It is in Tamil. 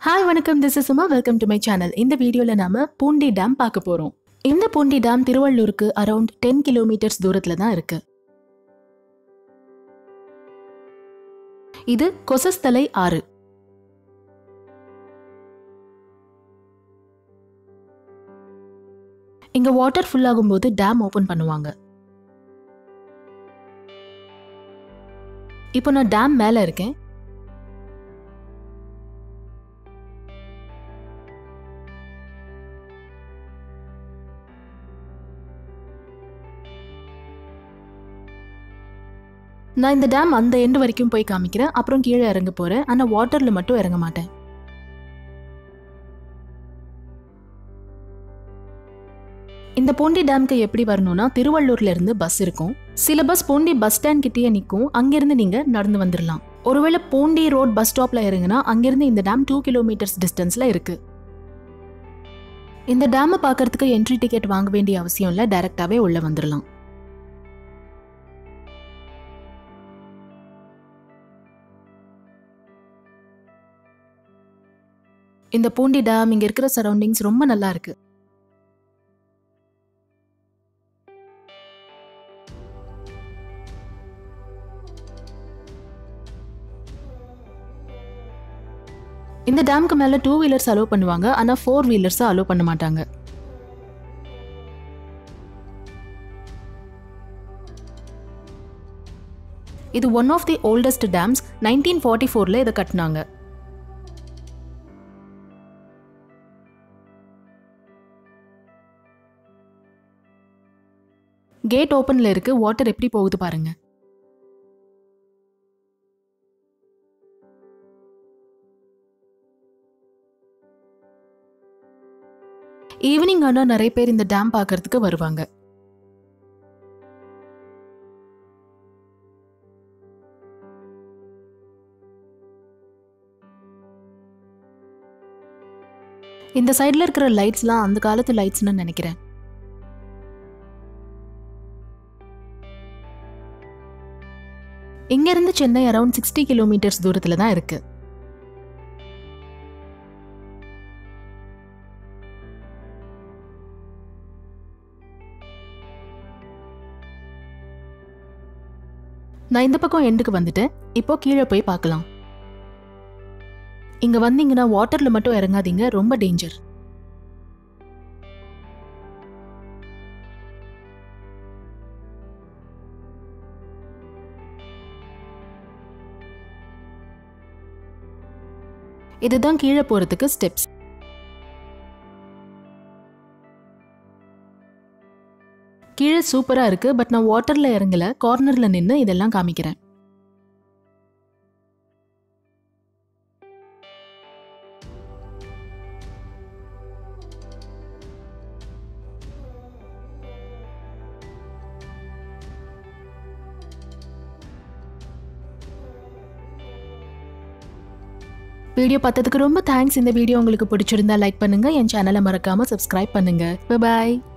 ஹாய் வணக்கம் this is Suma welcome to my channel இந்த வீடியோவில் நாம பூண்டி டேம் பார்க்க போகிறோம் இந்த பூண்டி டேம் திருவள்ளூருக்கு அரௌண்ட் டென் கிலோமீட்டர்ஸ் தூரத்தில் தான் இருக்கு இது கொசஸ்தலை ஆறு இங்க வாட்டர் ஃபுல் ஆகும்போது டேம் ஓபன் பண்ணுவாங்க இப்போ நான் டேம் மேல இருக்கேன் நான் இந்த டேம் அந்த எண்டு வரைக்கும் போய் காமிக்கிறேன் அப்புறம் கீழே இறங்க போறேன் ஆனா வாட்டர்ல மட்டும் இறங்க மாட்டேன் இந்த பூண்டி டேம்க்கு எப்படி வரணும்னா திருவள்ளூர்ல இருந்து பஸ் இருக்கும் சில பஸ் பூண்டி பஸ் ஸ்டாண்ட் கிட்டேயே நிற்கும் அங்கிருந்து நீங்க நடந்து வந்துடலாம் ஒருவேளை பூண்டி ரோட் பஸ் ஸ்டாப்ல இறங்குனா அங்கிருந்து இந்த டேம் டூ கிலோமீட்டர்ஸ் டிஸ்டன்ஸ்ல இருக்கு இந்த டேமை பார்க்கறதுக்கு என்ட்ரி டிக்கெட் வாங்க வேண்டிய அவசியம் இல்லை டைரக்டாவே உள்ள வந்துடலாம் இந்த பூண்டி டேம் இங்க இருக்கிற சரௌண்டிங்ஸ் ரொம்ப நல்லா இருக்கு இந்த டேம்க்கு மேல டூ வீலர்ஸ் அலோவ் பண்ணுவாங்க ஆனா ஃபோர் வீலர்ஸ் அலோவ் பண்ண மாட்டாங்க இது one of the oldest dams nineteen forty ஃபோர்ல இதை கட்டினாங்க கேட் ஓப்பன்ல இருக்கு வாட்டர் எப்படி போகுது பாருங்க ஈவினிங் ஆனா நிறைய பேர் இந்த டேம் பார்க்கறதுக்கு வருவாங்க இந்த சைடுல இருக்கிற லைட்ஸ்லாம் அந்த காலத்து லைட்ஸ்னு நினைக்கிறேன் இங்க இருந்து சென்னை அரௌண்ட் சிக்ஸ்டி கிலோமீட்டர்ஸ் தூரத்துல தான் இருக்கு நான் இந்த பக்கம் எண்டுக்கு வந்துட்டேன் இப்போ கீழே போய் பார்க்கலாம் இங்க வந்தீங்கன்னா வாட்டர்ல மட்டும் இறங்காதீங்க ரொம்ப டேஞ்சர் இதுதான் கீழே போறதுக்கு ஸ்டெப்ஸ் கீழே சூப்பரா இருக்கு பட் நான் வாட்டர்ல இறங்கல கார்னர்ல நின்று இதெல்லாம் காமிக்கிறேன் வீடியோ பார்த்ததுக்கு ரொம்ப தேங்க்ஸ் இந்த வீடியோ உங்களுக்கு பிடிச்சிருந்தா லைக் பண்ணுங்க என் சேனலை மறக்காம சப்ஸ்கிரைப் பண்ணுங்க பாய்